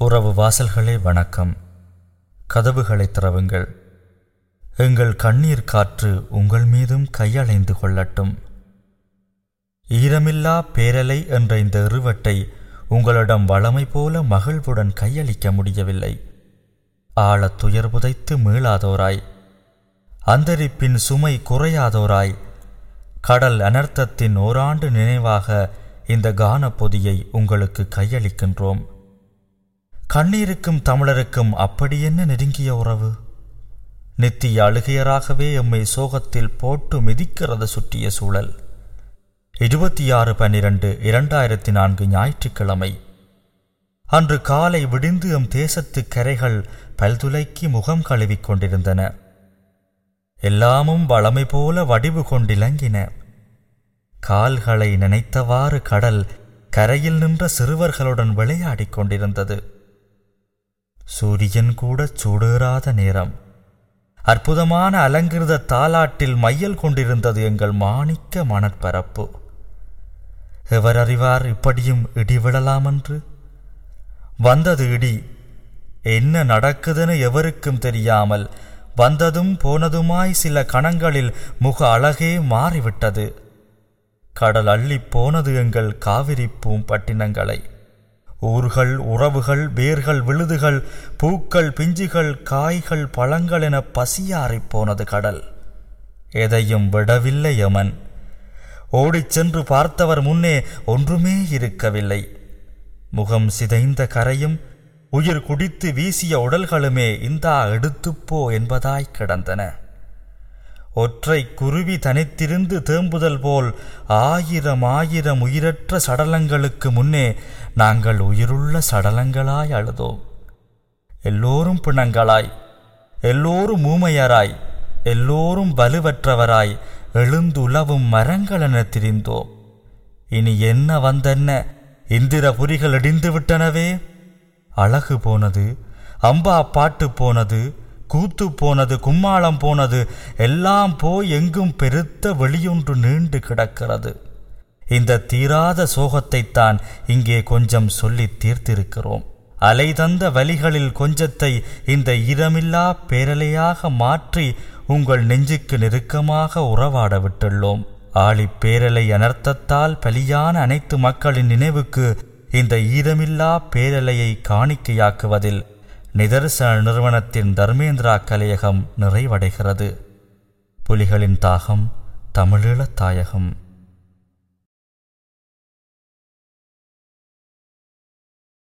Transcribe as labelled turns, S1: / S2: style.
S1: உறவு வாசல்களே வணக்கம் கதவுகளை திறவுங்கள் எங்கள் கண்ணீர் காற்று உங்கள் மீதும் கையளைந்து கொள்ளட்டும் ஈரமில்லா பேரலை என்ற இந்த இருவட்டை உங்களிடம் வளமை போல மகிழ்வுடன் கையளிக்க முடியவில்லை ஆழத் துயர் புதைத்து மீளாதோராய் அந்தரிப்பின் சுமை குறையாதோராய் கடல் அனர்த்தத்தின் ஓராண்டு நினைவாக இந்த கானப்பொதியை உங்களுக்கு கையளிக்கின்றோம் கண்ணீருக்கும் தமிழருக்கும் அப்படி என்ன நெருங்கிய உறவு நித்திய அழுகையராகவே எம்மை சோகத்தில் போட்டு மிதிக்கிறது சுற்றிய சூழல் இருபத்தி ஆறு பன்னிரண்டு இரண்டாயிரத்தி நான்கு ஞாயிற்றுக்கிழமை அன்று காலை விடிந்து எம் தேசத்து கரைகள் பல்துளைக்கி முகம் கழுவிக் கொண்டிருந்தன எல்லாமும் வளமை போல வடிவு கொண்டிலங்கின கால்களை நினைத்தவாறு கடல் கரையில் நின்ற சிறுவர்களுடன் விளையாடிக் கொண்டிருந்தது சூரியன் கூட சூடேறாத நேரம் அற்புதமான அலங்கிருத தாலாட்டில் மையல் கொண்டிருந்தது எங்கள் மாணிக்க மணற்பரப்பு எவர் அறிவார் இப்படியும் இடி விழலாமென்று வந்தது இடி என்ன நடக்குதுன்னு எவருக்கும் தெரியாமல் வந்ததும் போனதுமாய் சில கணங்களில் முக அழகே மாறிவிட்டது கடல் அள்ளிப் போனது எங்கள் காவிரி பூம்பட்டினங்களை ஊர்கள் உறவுகள் வேர்கள் விழுதுகள் பூக்கள் பிஞ்சுகள் காய்கள் பழங்கள் என பசியாறிப் போனது கடல் எதையும் விடவில்லை யமன் ஓடிச் சென்று பார்த்தவர் முன்னே ஒன்றுமே இருக்கவில்லை முகம் சிதைந்த கரையும் உயிர் குடித்து வீசிய உடல்களுமே இந்தா எடுத்துப்போ என்பதாய் கிடந்தன ஒற்றை குருவி தனித்திருந்து தேம்புதல் போல் ஆயிரம் ஆயிரம் உயிரற்ற சடலங்களுக்கு முன்னே நாங்கள் உயிருள்ள சடலங்களாய் அழுதோம் எல்லோரும் பிணங்களாய் எல்லோரும் ஊமையராய் எல்லோரும் வலுவற்றவராய் எழுந்துலவும் மரங்களென திரிந்தோம் இனி என்ன வந்தென்ன இந்திரபுரிகள் இடிந்து விட்டனவே அழகு போனது அம்பா பாட்டு போனது கூத்து போனது கும்மாளம் போனது எல்லாம் போய் எங்கும் பெருத்த வெளியொன்று நீண்டு கிடக்கிறது இந்த தீராத சோகத்தைத்தான் இங்கே கொஞ்சம் சொல்லி தீர்த்திருக்கிறோம் அலை தந்த வலிகளில் கொஞ்சத்தை இந்த ஈரமில்லா பேரலையாக மாற்றி உங்கள் நெஞ்சுக்கு நெருக்கமாக உறவாட விட்டுள்ளோம் ஆழி பேரலை அனர்த்தத்தால் பலியான அனைத்து மக்களின் நினைவுக்கு இந்த ஈரமில்லா பேரலையை காணிக்கையாக்குவதில் நிதர்சன நிறுவனத்தின் தர்மேந்திரா கலையகம் நிறைவடைகிறது புலிகளின் தாகம் தமிழீழத் தாயகம்